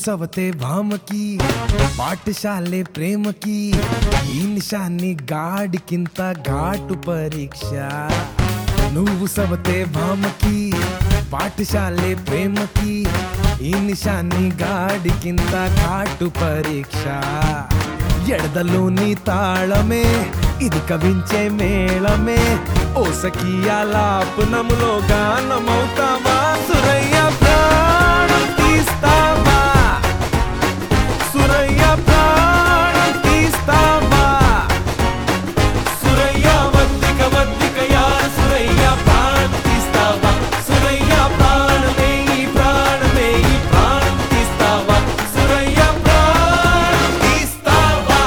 సవతే భామకి పాఠశాలే ప్రేమకి ఈ నిషాన్ని గాడికింత ఘాటు పరీక్ష నువ్వు సవతే భామకి పాఠశాలే ప్రేమకి ఈ నిషాన్ని గాడికింత ఘాటు పరీక్ష ఎడదలోని తాళమే ఇది కవించే మేళమే ఓ సఖియా లాపనములో గానమవుతావా సురయ్య ప్రాణం తీస్తావా సురయ్య ప్రాణం తీస్తావా సురయ్య వద్దిక వద్దిక యా సురయ్య ప్రాణం తీస్తావా సురయ్య ప్రాణమే ఈ ప్రాణమే ఈ ప్రాణం తీస్తావా సురయ్య ప్రాణం తీస్తావా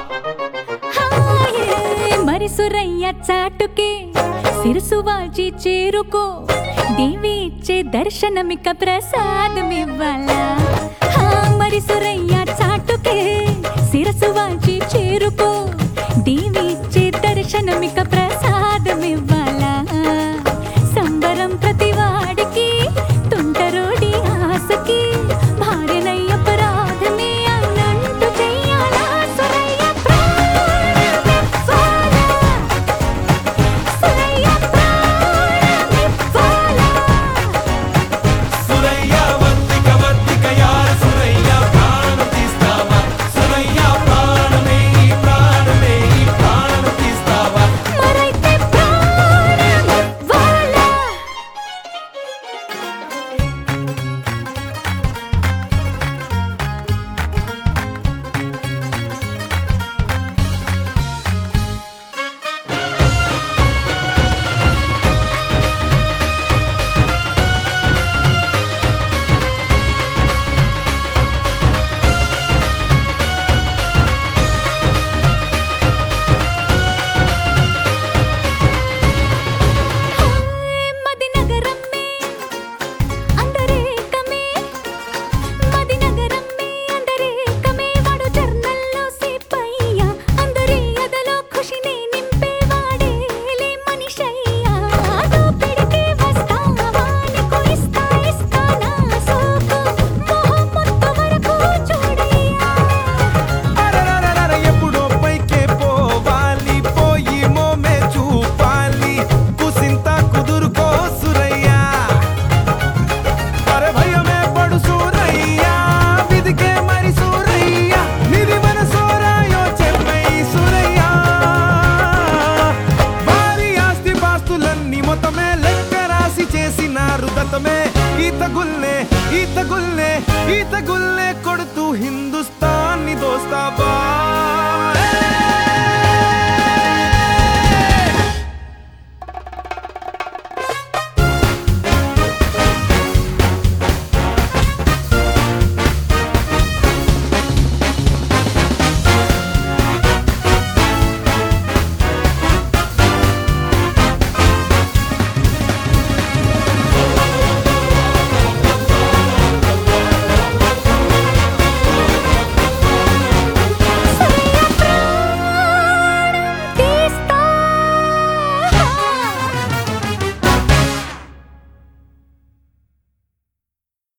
హాయే మరి సురయ్య చాటుకే సిరుసు వాల్చి చేరుకో దేవి ఇచ్చే దర్శనమిక ప్రసాదమివ్వాలా హా, మరి సురయ్య చాటుకే శిరసు వాల్చి చేరుకో దేవి ఇచ్చే దర్శనమిక ప్రసాదమివ్వాలా సంబరం ప్రతివాడికి తుంటరోడి ఆశకి భార్యనయ్యపరాధమే అవునంటూ చెయ్యాలా సురయ్య ప్రాణమివ్వాలా. సురయ్య ప్రాణమివ్వాలా. సురయ్య వద్దిక వద్దిక యా సురయ్య ప్రాణం తీస్తావా సురయ్య ప్రాణమే ఈ ప్రాణమే ఈ ప్రాణం తీస్తావా మరైతే ప్రాణమివ్వాలా. మది నగరమ్మే అందరేకమే మది నగరమ్మే అందరేకమే వాడు జర్నల్లో సిపయ్య అందరి ఎదలో ఖుషిని నింపేవాడేలే మనిషయ్య దోపిడికి వస్తావా నీకు ఇస్తా ఇస్తా నా సోకు మొహం మొత్తం వరకు చూడయ్యా అరరరరర ఎప్పుడో పైకే పోవాలి పోయి మోమే చూపాలి కుసింత కుదురుకో సురయ్యా అరే భయమే పడు సూరయ్యా విదికే మరి సూరయ్యా నిధి మన సోరాయో చెన్నై సూరయ్యా భారీ ఆస్తి పాస్తులన్నీ మొత్తమే లెక్క రాసి చేసినారు దత్తమే ఈత గుల్నే ఈత గుల్నే ఈత గుల్నే